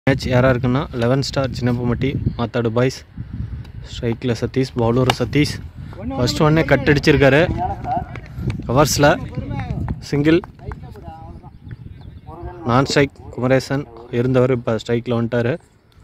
match யாராக இருக்குன்னா eleven star Chinnappamatti Mathadu boys ஸ்ட்ரைக்கில் சதீஷ் பவுலர் சதீஷ் ஃபர்ஸ்ட் ஒன்னே கட் அடிச்சிருக்காரு கவர்ஸில் சிங்கிள் நான் ஸ்ட்ரைக் குமரேசன் இருந்தவர் இப்போ ஸ்ட்ரைக்கில் வந்துட்டார்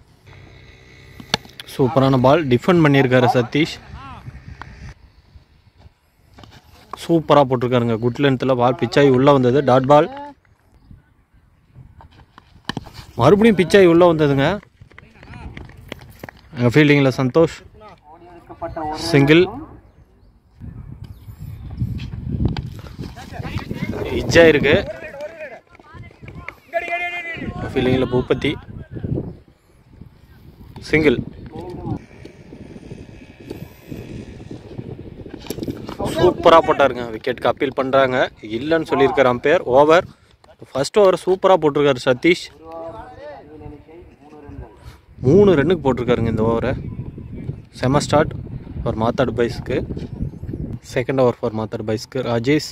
சூப்பரான பால் டிஃபெண்ட் பண்ணியிருக்காரு சதீஷ் சூப்பராக போட்டிருக்காருங்க குட் லென்த்தில் பால் பிச்சாகி உள்ளே வந்தது டாட் பால் மறுபடியும் பிச்சாகி உள்ளே வந்ததுங்க எங்கள் ஃபீல்டிங்கில் சந்தோஷ் சிங்கிள் இஜ்ஜா இருக்கு ஃபீல்டிங்கில் பூப்பத்தி சிங்கிள் சூப்பராக போட்டாருங்க விக்கெட்டுக்கு அப்பீல் பண்ணுறாங்க இல்லைன்னு சொல்லியிருக்காரு அம்பையர் ஓவர் ஃபர்ஸ்ட் ஓவர் சூப்பராக போட்டிருக்காரு சதீஷ் மூணு ரன்னுக்கு போட்டிருக்காருங்க இந்த ஓவரை செம ஸ்டார்ட் ஃபார் மாத்தாடு பைஸ்க்கு செகண்ட் ஓவர் ஃபார் மாத்தாடு பைஸ்க்கு ராஜேஷ்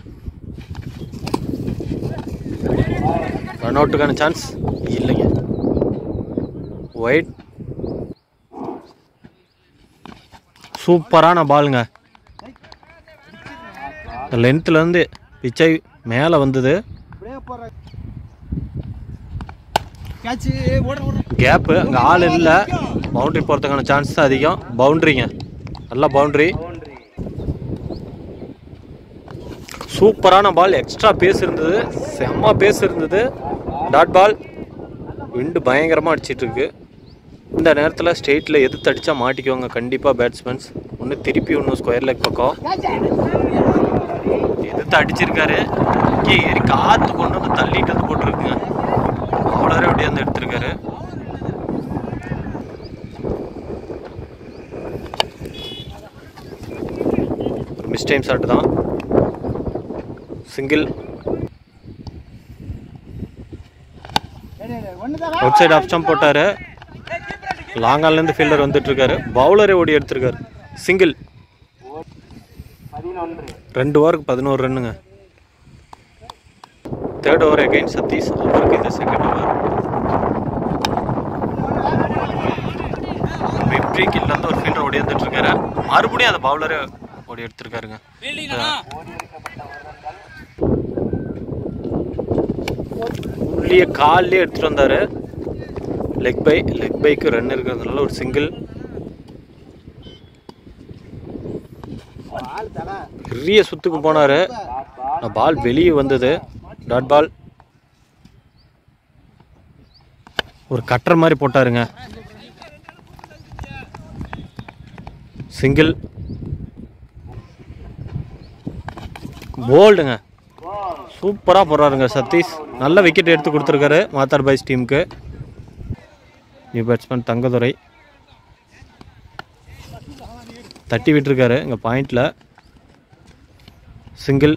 ரன் அவுட்டுக்கான சான்ஸ் இல்லைங்க ஒயிட் சூப்பரான பாலுங்க லென்த்லேருந்து பிச்சை மேலே வந்தது கேப்பு அங்கே ஆள் இல்லை பவுண்ட்ரி போகிறதுக்கான சான்ஸ் தான் அதிகம் பவுண்ட்ரிங்க நல்ல பவுண்ட்ரி சூப்பரான பால் எக்ஸ்ட்ரா பேஸ் இருந்தது செம்ம பேஸ் இருந்தது டாட் பால் விண்டு பயங்கரமாக அடிச்சிட்டு இருக்கு இந்த நேரத்தில் ஸ்டேட்டில் எது தடிச்சா மாட்டிக்குவாங்க கண்டிப்பாக பேட்ஸ்மேன்ஸ் ஒன்று திருப்பி ஒன்று ஸ்கொயர் லெக் பக்கம் எதிர்த்து அடிச்சிருக்காரு இங்கே ஏறி காற்று கொண்டு வந்து தள்ளிட்டு வந்து போட்டிருக்குங்க பவுலரே அப்படியே வந்து எடுத்திருக்காரு ஒரு மிஸ் டைம் ஷாட் தான் single out side off stump போட்டாரு லாங் ஆன்லேருந்து ஃபீல்டர் வந்துட்டு இருக்காரு பவுலரே ஓடி எடுத்திருக்காரு சிங்கிள் ரெண்டு ஓவருக்கு பதினோரு ரன்னுங்க தேர்ட் ஓவர் அகைன் சதீஷ் அவருக்கு இந்த செகண்ட் ஓவர் விக்ட்ரி கில்லேருந்து ஒரு ஃபீல்டர் ஓடி வந்துட்டு இருக்காரு மறுபடியும் அந்த பவுலரே ஓடி எடுத்திருக்காருங்க உள்ளிய கால்லே எடுத்துட்டு வந்தாரு லெக் பை லெக் பைக்கு ரன் இருக்கிறதுனால ஒரு சிங்கிள் பெரிய சுத்துக்கு போனாரு பால் வெளியே வந்தது டாட் பால் ஒரு கட்டர் மாதிரி போட்டாருங்க சிங்கிள் போல்டுங்க சூப்பராக போடுறாருங்க சதீஷ் நல்ல விக்கெட் எடுத்து கொடுத்துருக்காரு மாத்தார் பாய்ஸ் டீமுக்கு நியூ பேட்ஸ்மேன் தங்கதுரை தட்டி விட்டுருக்காரு இங்கே பாயிண்டில் சிங்கிள்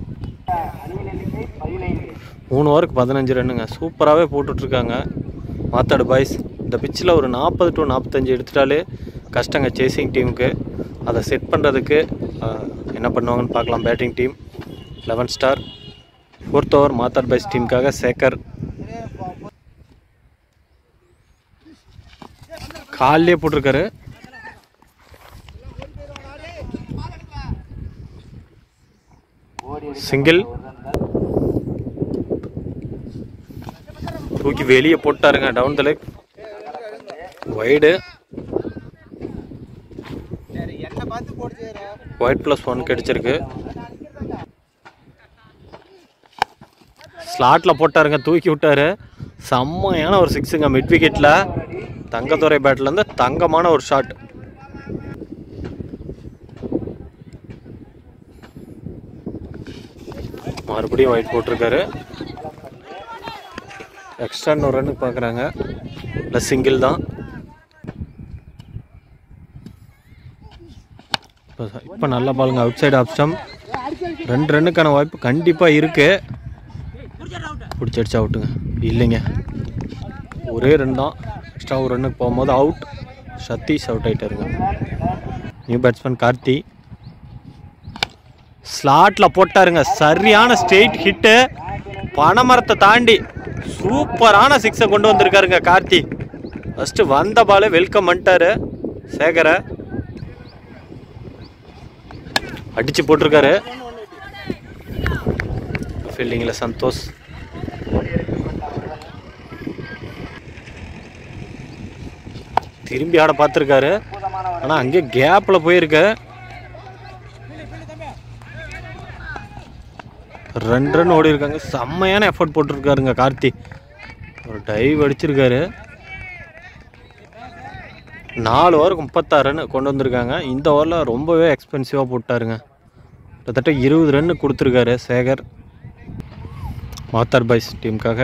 மூணு ஓவருக்கு பதினஞ்சு ரன்னுங்க சூப்பராகவே போட்டுட்ருக்காங்க மாத்தாடு பாய்ஸ் இந்த பிச்சில் ஒரு நாற்பது டு நாற்பத்தஞ்சு எடுத்துட்டாலே கஷ்டங்க சேசிங் டீமுக்கு அதை செட் பண்ணுறதுக்கு என்ன பண்ணுவாங்கன்னு பார்க்கலாம் batting team eleven star fourth over Mathadu boys டீமுக்காக சேகர் காலிலே போட்டிருக்காரு சிங்கிள் தூக்கி வெளியே போட்டாருங்க down the leg wide wide plus one கிடைச்சிருக்கு ஸ்லாட்டில் போட்டாருங்க தூக்கி விட்டாரு செம்மையான ஒரு சிக்ஸுங்க மிட் விக்கெட்டில் தங்கத்துறை பேட்லேருந்து தங்கமான ஒரு ஷாட் மறுபடியும் ஒயிட் போட்டிருக்காரு எக்ஸ்ட்ரா இன்னொரு ரன்னுக்கு பார்க்குறாங்க இல்லை சிங்கிள் தான் இப்போ இப்போ நல்ல பாலுங்க அவுட் சைடு ஆஃப் ஸ்டம் ரெண்டு ரன்னுக்கான வாய்ப்பு கண்டிப்பாக இருக்கு பிடிச்சடிச்சு அவுட்டுங்க இல்லைங்க ஒரே ரன் தான் எக்ஸ்ட்ரா ஒரு ரன்னுக்கு போகும்போது அவுட் சதீஷ் அவுட் ஆகிட்டாருங்க நியூ பேட்ஸ்மேன் கார்த்தி ஸ்லாட்டில் போட்டாருங்க சரியான ஸ்ட்ரெயிட் ஹிட்டு பனைமரத்தை தாண்டி சூப்பரான சிக்ஸை கொண்டு வந்திருக்காருங்க கார்த்தி ஃபர்ஸ்ட் வந்த பாலே வெல்கம் பண்ணிட்டாரு சேகரை அடிச்சு போட்டிருக்காரு ஃபீல்டிங்கில் சந்தோஷ் திரும்பி ஆட பார்த்துருக்காரு ஆனால் அங்கே கேப்பில் போயிருக்கு ரெண்டு ரன் ஓடி இருக்காங்க செம்மையான எஃபர்ட் போட்டிருக்காருங்க கார்த்தி ஒரு டைவ் அடிச்சிருக்காரு நாலு ஓவருக்கு முப்பத்தாறு ரன் கொண்டு வந்திருக்காங்க இந்த ஓவரில் ரொம்பவே எக்ஸ்பென்சிவாக போட்டாருங்க கிட்டத்தட்ட இருபது ரன் கொடுத்துருக்காரு சேகர் மாத்தார் பாய்ஸ் டீமுக்காக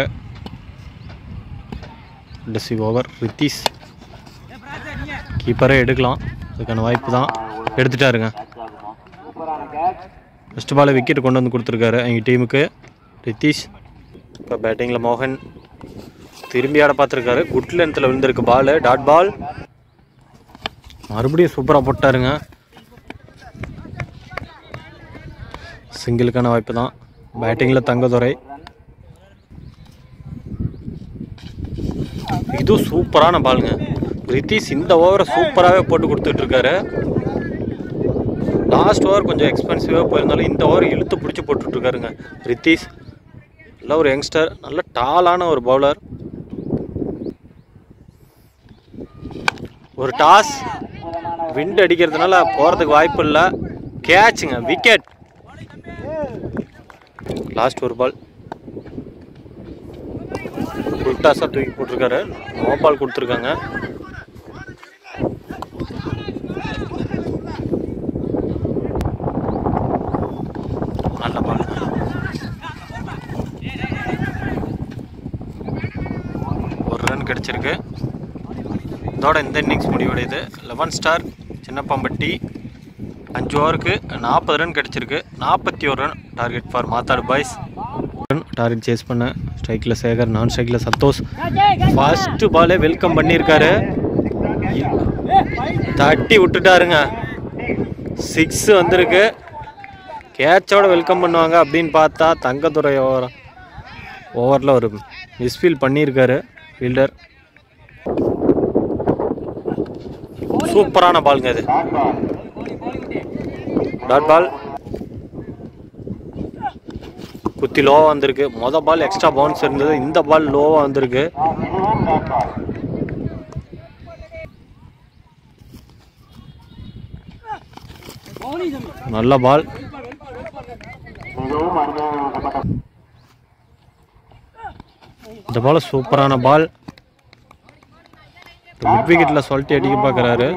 கடைசி ஓவர் ரித்தீஷ் கீப்பரே எடுக்கலாம் அதுக்கான வாய்ப்பு தான் எடுத்துட்டாருங்க ஃபஸ்ட் பாலை விக்கெட் கொண்டு வந்து கொடுத்துருக்காரு எங்கள் டீமுக்கு ரித்தீஷ் இப்போ பேட்டிங்கில் மோகன் திரும்பி ஆட பார்த்துருக்காரு குட் லென்த்தில் விழுந்திருக்கு பால் டாட் பால் மறுபடியும் சூப்பராக போட்டாருங்க சிங்கிளுக்கான வாய்ப்பு தான் பேட்டிங்கில் தங்கதுரை இதுவும் சூப்பரான பாலுங்க ரித்தீஷ் இந்த ஓவரை சூப்பராகவே போட்டு கொடுத்துட்டு இருக்காரு லாஸ்ட் ஓவர் கொஞ்சம் எக்ஸ்பென்சிவாக போயிருந்தாலும் இந்த ஓவர் இழுத்து பிடிச்சி போட்டுட்டு இருக்காருங்க ரித்தீஷ் நல்ல ஒரு யங்ஸ்டர் நல்ல டாலான ஒரு பவுலர் ஒரு டாஸ் விண்ட் அடிக்கிறதுனால போகிறதுக்கு வாய்ப்பு இல்லை கேட்சுங்க விக்கெட் லாஸ்ட் ஒரு பால் ஃபுல் டாஸாக தூக்கி போட்டிருக்காரு நோ பால் கொடுத்துருக்காங்க நல்ல பால் ஒரு ரன் கிடைச்சிருக்கு இதோட இந்த இன்னிங்ஸ் முடிவடையுது லெவன் ஸ்டார் சின்னப்பாம்பட்டி அஞ்சு ஓவருக்கு நாற்பது ரன் கிடச்சிருக்கு நாற்பத்தி ஒரு run target for Mathadu boys target chase பண்ண ஸ்ட்ரைக்கில் சேகர் நான் ஸ்ட்ரைக்கில் சந்தோஷ் ஃபர்ஸ்ட் பாலே வெல்கம் பண்ணியிருக்காரு தட்டி விட்டுட்டாருங்க சிக்ஸ் வந்திருக்கு கேட்சோட வெல்கம் பண்ணுவாங்க அப்படின்னு பார்த்தா தங்கத்துறை ஓவர் ஓவரில் ஒரு மிஸ்ஃபீல் பண்ணியிருக்காரு ஃபீல்டர் சூப்பரான பாலுங்க இது டாட் பால் குத்தி லோவாக வந்திருக்கு மொதல் பால் எக்ஸ்ட்ரா பவுன்ஸ் இருந்தது இந்த பால் லோவாக வந்திருக்கு நல்ல பால் இந்த பால் சூப்பரான பால் மிட் விக்கெட்டில் சொல்லிட்டு அடிக்க பார்க்குறாரு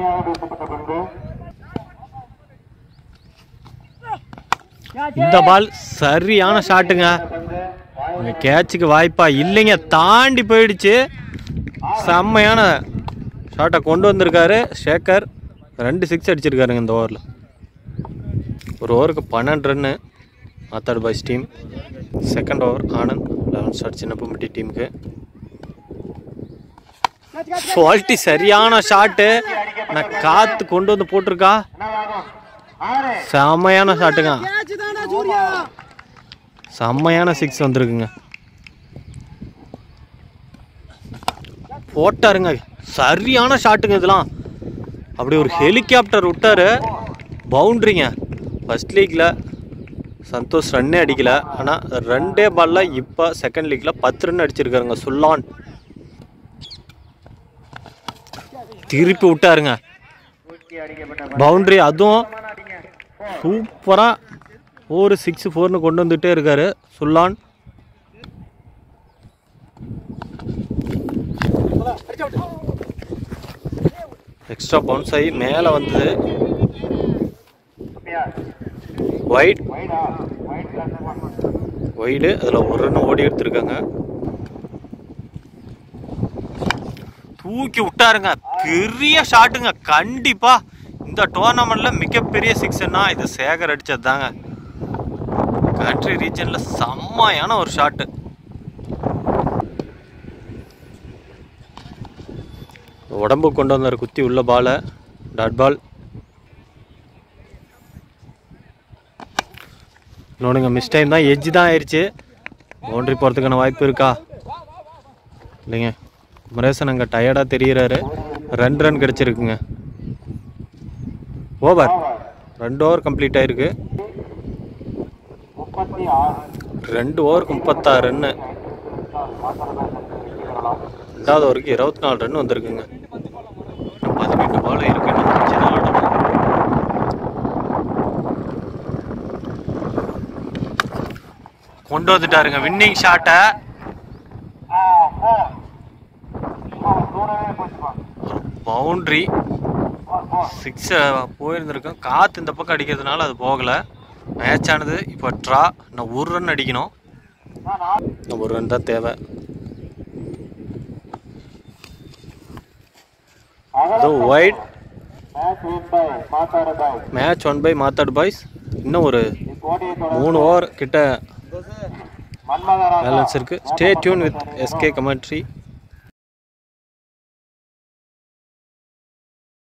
இந்த பால் சரியான ஷாட்டுங்க கேட்சுக்கு வாய்ப்பா இல்லைங்க தாண்டி போயிடுச்சு செம்மையான ஷாட்டை கொண்டு வந்திருக்காரு ஷேகர் ரெண்டு சிக்ஸ் அடிச்சிருக்காருங்க இந்த ஓவரில் ஒரு ஓவருக்கு பன்னெண்டு run Mathadu boys team second over Anand eleven star Chinnappampatti டீமுக்கு குவாலிட்டி சரியான ஷாட்டு நான் காத்து கொண்டு வந்து போட்டிருக்கா செம்மையான ஷாட்டுங்க செம்மையான சிக்ஸ் வந்திருக்குங்க போட்டாருங்க சரியான ஷாட்டுங்க இதெல்லாம் அப்படி ஒரு ஹெலிகாப்டர் விட்டாரு பவுண்ட்ரிங்க ஃபர்ஸ்ட் லீக்ல சந்தோஷ் ரன்னே அடிக்கல ஆனால் ரெண்டே பால்ல இப்போ செகண்ட் லீக்ல பத்து ரன் அடிச்சிருக்காருங்க சுல்லான் திருப்பி விட்டாருங்க பவுண்ட்ரி அதுவும் சூப்பராக ஃபோர் சிக்ஸ் ஃபோர்னு கொண்டு வந்துட்டே இருக்காரு சுல்லான் எக்ஸ்ட்ரா பவுன்ஸ் ஆகி மேலே வந்தது ஒயிட் ஒயிடு அதில் ஒரு ரன் ஓடி எடுத்திருக்காங்க தூக்கி விட்டாருங்க பெரிய ஷாட்டுங்க கண்டிப்பா இந்த டோர்னமெண்ட்ல மிகப்பெரிய சிக்ஸ்னா இது சேகர் அடிச்சது தாங்க கண்ட்ரி ரீஜன்ல செம்மையான ஒரு ஷாட்டு உடம்பு கொண்டு வந்தார் குத்தி உள்ள பாலை டாட் பால் இன்னொன்னுங்க மிஸ் டைம் தான் எட்ஜ் தான் ஆயிடுச்சு பவுண்டரி போகிறதுக்கான வாய்ப்பு இருக்கா இல்லைங்க குமரேசன் அங்கே டயர்டாக தெரிகிறாரு ரெண்டு ரன் கிடச்சிருக்குங்க ஓவர் ரெண்டு ஓவர் கம்ப்ளீட் ஆயிருக்கு முப்பத்தி ஆறு ரெண்டு ஓவருக்கு முப்பத்தாறு ரன்னு ரெண்டாவது ஓவருக்கு இருபத்தி நாலு ரன் வந்திருக்குங்க இன்னும் பதினெட்டு பால் இருக்கு இன்னும் அஞ்சு தான் ஆடணும் கொண்டு வந்துட்டாருங்க வின்னிங் ஷாட்டை தூரவே போச்சுப்பா பவுண்ட்ரி சிக்ஸ் போயிருந்திருக்கும் காற்று இந்த பக்கம் அடிக்கிறதுனால அது போகலை மேட்ச் ஆனது இப்போ ட்ரா இன்னும் ஒரு ரன் அடிக்கணும் இன்னும் ஒரு ரன் தான் தேவை இதோ wide match win by Mathara boy match won by Mathadu boys இன்னும் ஒரு இக்கோடியை மூணு ஓவர் கிட்ட மன்மதராஜா பேலன்ஸ் இருக்குது stay tuned with S K commentary